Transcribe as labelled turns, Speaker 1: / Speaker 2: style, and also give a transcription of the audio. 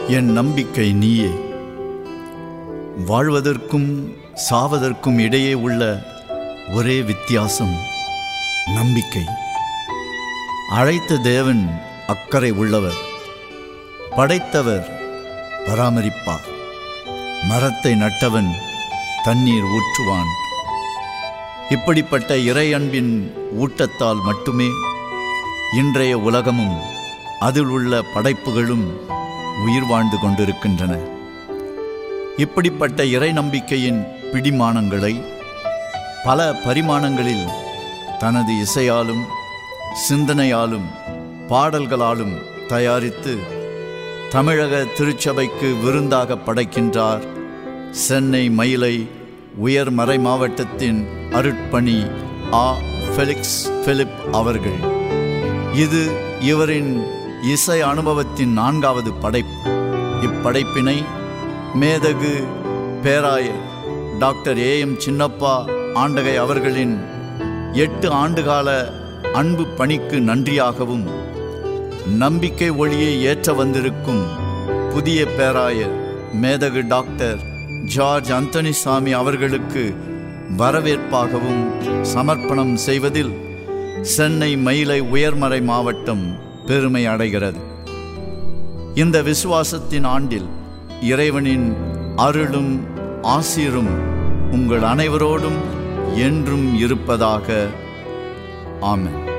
Speaker 1: என் நம்பிக்கை நீயே வாழ்வதற்கும் சாவதற்கும் இடையே உள்ள ஒரே வித்தியாசம் நம்பிக்கை அழைத்த தேவன் அக்கறை உள்ளவர் படைத்தவர் பராமரிப்பார் மரத்தை நட்டவன் தண்ணீர் ஊற்றுவான் இப்படிப்பட்ட இறை அன்பின் ஊட்டத்தால் மட்டுமே இன்றைய உலகமும் அதில் உள்ள படைப்புகளும் உயிர் வாழ்ந்து கொண்டிருக்கின்றன இப்படிப்பட்ட இறை நம்பிக்கையின் பிடிமானங்களை பல பரிமாணங்களில் தனது இசையாலும் சிந்தனையாலும் பாடல்களாலும் தயாரித்து தமிழக திருச்சபைக்கு விருந்தாக படைக்கின்றார் சென்னை மயிலை உயர்மறை மாவட்டத்தின் அருட்பணி ஆ ஃபெலிக்ஸ் பிலிப் அவர்கள் இது இவரின் இசை அனுபவத்தின் நான்காவது படைப்பு இப்படைப்பினை மேதகு பேராயர் டாக்டர் ஏ எம் சின்னப்பா ஆண்டகை அவர்களின் எட்டு ஆண்டுகால அன்பு பணிக்கு நன்றியாகவும் நம்பிக்கை ஒளியை ஏற்ற வந்திருக்கும் புதிய பேராயர் மேதகு டாக்டர் ஜார்ஜ் அந்தனிசாமி அவர்களுக்கு வரவேற்பாகவும் சமர்ப்பணம் செய்வதில் சென்னை மயிலை உயர்மறை மாவட்டம் பெருமை அடைகிறது இந்த விசுவாசத்தின் ஆண்டில் இறைவனின் அருளும் ஆசீரும் உங்கள் அனைவரோடும் என்றும் இருப்பதாக ஆமென்